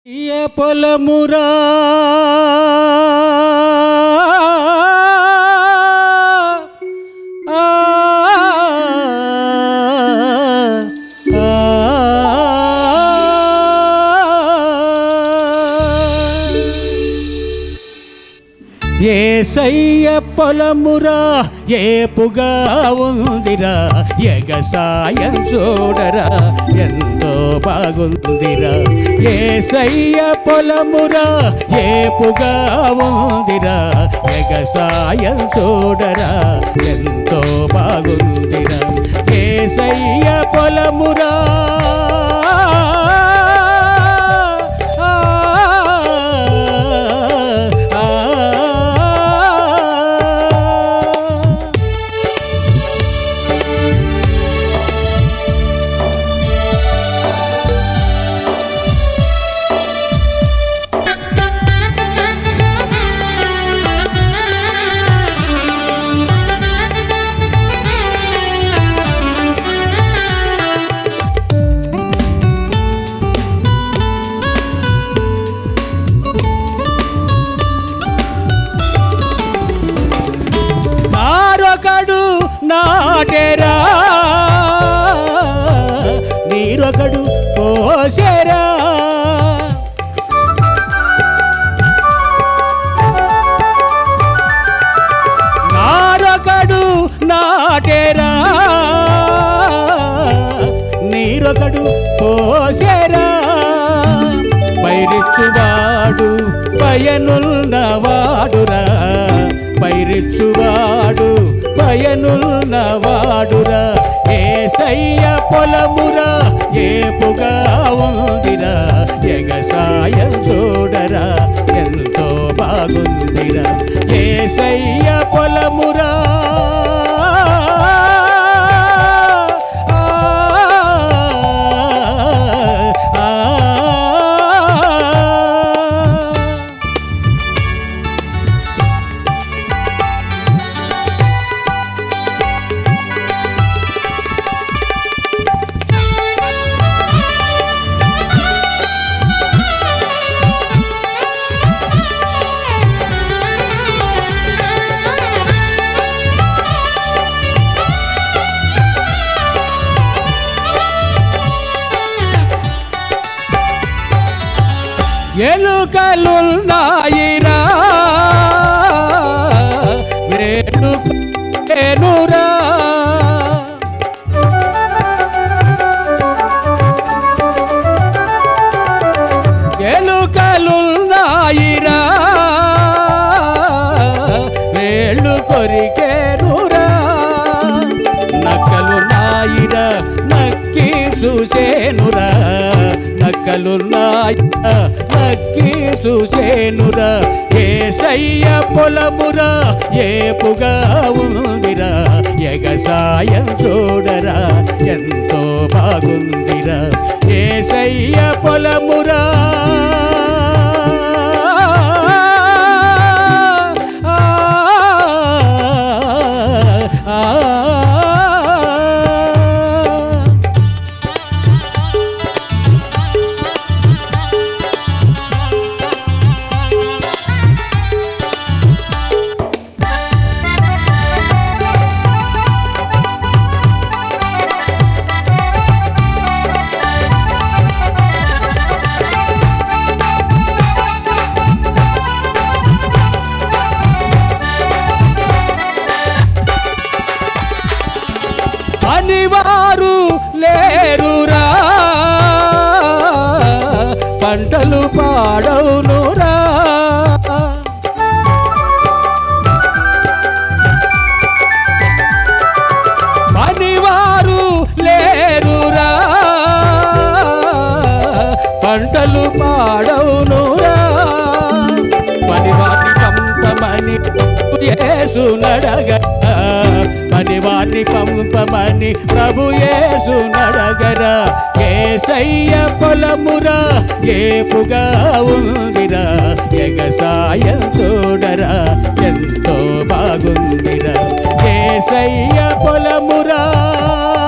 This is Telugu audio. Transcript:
ఏ పొలమురా ఆ, ఏసయ్య పొలమురా ఏపుగా ఉందిరా ఎగసాయం చూడరా ఎంతో బాగుందిరా ఏసయ్య పొలమురా ఏపుగా ఉందిరా ఎగసాయం చూడరా ఎంతో బాగుందిరా ఏసయ్య పొలమురా నారొకడు నాటెరా నీరొకడు పోసెరా నారొకడు నాటెరా నీరొకడు పోసెరా పైరిచ్చువాడు పయనున్నవాడురా పైరిచ్చువాడు పయనున్నవాడురా ఏసయ్య పొలమురా ఏపుగా ఉందిరా ఎగసాయం చూడరా ఎంతో బాగుందిరా ఏసయ్య పొలమురా ఆ, ఆ, ఆ. ఎలుకలున్నాయిరా రేణురా ఎలుకలున్నాయిరా వేళ్ళు కొరికేరురా నక్కలు నాయిరా నక్కి చూసేనురా నక్కలు నాయిరా నక్కి చూసేనురా ఏసయ్య పొలమురా ఏపుగా ఉందిరా ఎగసాయం చూడరా ఎంతో బాగుందిరా ఏసయ్య పొలమురా ఆ, ఆ, ఆ. పనివారు లేరురా పంటలు పాడవునురా పనివారు లేరురా పంటలు పాడవునురా పనివారిని పంపమని యేసు నడగరా పనివారిని పంపమని ప్రభు యేసు నడగరా ఏసయ్య పొలమురా ఏపుగా ఉందిరా ఎగసాయం చూడరా ఎంతో బాగుందిరా ఏసయ్య పొలమురా